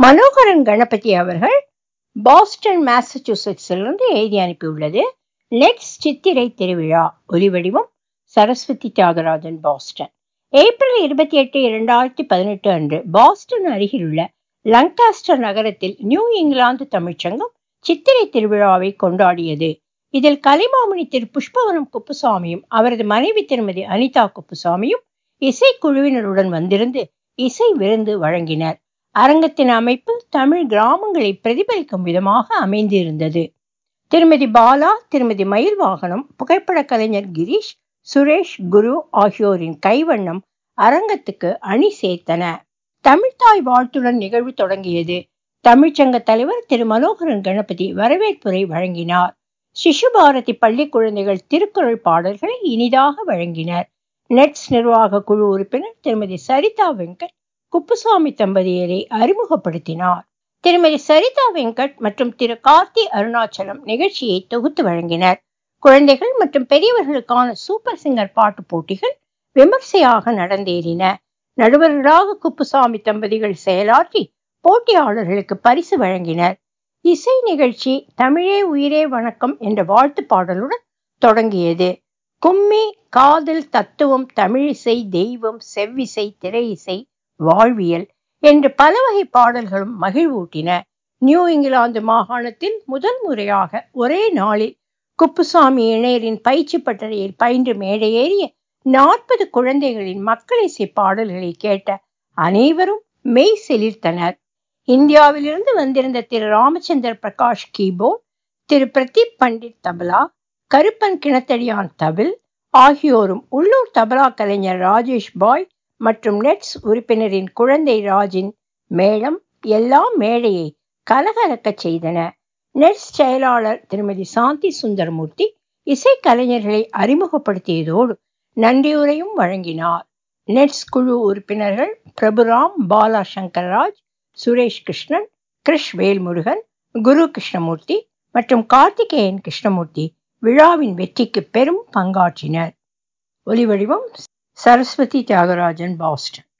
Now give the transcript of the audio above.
மனோகரன் கணபதி அவர்கள் பாஸ்டன் மாசச்சூசெட்ஸிலிருந்து எழுதி அனுப்பியுள்ளது நெட்ஸ் சித்திரை திருவிழா ஒலிவடிவம் சரஸ்வதி தியாகராஜன் பாஸ்டன் ஏப்ரல் இருபத்தி எட்டு இரண்டாயிரத்தி பதினெட்டு அன்று பாஸ்டன் அருகிலுள்ள லங்காஸ்டர் நகரத்தில் நியூ இங்கிலாந்து தமிழ்ச்சங்கம் சித்திரை திருவிழாவை கொண்டாடியது இதில் கலைமாமணி திரு புஷ்பவனம் குப்புசாமியும் அவரது மனைவி திருமதி அனிதா குப்புசாமியும் இசைக்குழுவினருடன் வந்திருந்து இசை விருந்து வழங்கினர் அரங்கத்தின் அமைப்பு தமிழ் கிராமங்களை பிரதிபலிக்கும் விதமாக அமைந்திருந்தது திருமதி பாலா திருமதி மயில் வாகனம் புகைப்பட கலைஞர் கிரீஷ் சுரேஷ் குரு ஆகியோரின் கைவண்ணம் அரங்கத்துக்கு அணி சேர்த்தன தமிழ்தாய் வாழ்த்துடன் நிகழ்வு தொடங்கியது தமிழ்ச்சங்க தலைவர் திரு மனோகரன் கணபதி வரவேற்புரை வழங்கினார் சிசு பாரதி பள்ளி குழந்தைகள் திருக்குறள் பாடல்களை இனிதாக வழங்கினர் நெட்ஸ் நிர்வாக குழு உறுப்பினர் திருமதி சரிதா வெங்கட் குப்புசாமி தம்பதியரை அறிமுகப்படுத்தினார் திருமதி சரிதா வெங்கட் மற்றும் திரு கார்த்தி அருணாச்சலம் நிகழ்ச்சியை தொகுத்து வழங்கினர் குழந்தைகள் மற்றும் பெரியவர்களுக்கான சூப்பர் சிங்கர் பாட்டு போட்டிகள் விமர்சையாக நடந்தேறின நடுவர்களாக குப்புசாமி தம்பதிகள் செயலாற்றி போட்டியாளர்களுக்கு பரிசு வழங்கினர் இசை நிகழ்ச்சி தமிழே உயிரே வணக்கம் என்ற வாழ்த்து பாடலுடன் தொடங்கியது கும்மி காதல் தத்துவம் தமிழிசை தெய்வம் செவ்விசை திரை இசை வாழ்வியல் என்று பல வகை பாடல்களும் மகிழ்வூட்டின நியூ இங்கிலாந்து மாகாணத்தில் முதல் முறையாக ஒரே நாளில் குப்புசாமி இணையரின் பயிற்சி பட்டறையில் பயின்று மேடையேறிய நாற்பது குழந்தைகளின் மக்கள் இசை பாடல்களை கேட்ட அனைவரும் மெய் செலிர்த்தனர் இந்தியாவிலிருந்து வந்திருந்த திரு ராமச்சந்திர பிரகாஷ் கீபோர்ட் திரு பிரதீப் பண்டிட் தபலா கருப்பன் கிணத்தடியான் தவில் ஆகியோரும் உள்ளூர் தபலா கலைஞர் ராஜேஷ் பாய் மற்றும் நெட்ஸ் உறுப்பினரின் குழந்தை ராஜின் மேளம் எல்லாம் மேடையை கலகலக்கச் செய்தன நெட்ஸ் செயலாளர் திருமதி சாந்தி சுந்தரமூர்த்தி இசைக்கலைஞர்களை அறிமுகப்படுத்தியதோடு நன்றியுரையும் வழங்கினார் நெட்ஸ் குழு உறுப்பினர்கள் பிரபுராம் பாலா சங்கர்ராஜ் சுரேஷ் கிருஷ்ணன் கிருஷ் வேல்முருகன் குரு கிருஷ்ணமூர்த்தி மற்றும் கார்த்திகேயன் கிருஷ்ணமூர்த்தி விழாவின் வெற்றிக்கு பெரும் பங்காற்றினர் ஒலிவடிவம் சரஸ்வதி தியாகராஜன் பாஸ்டன்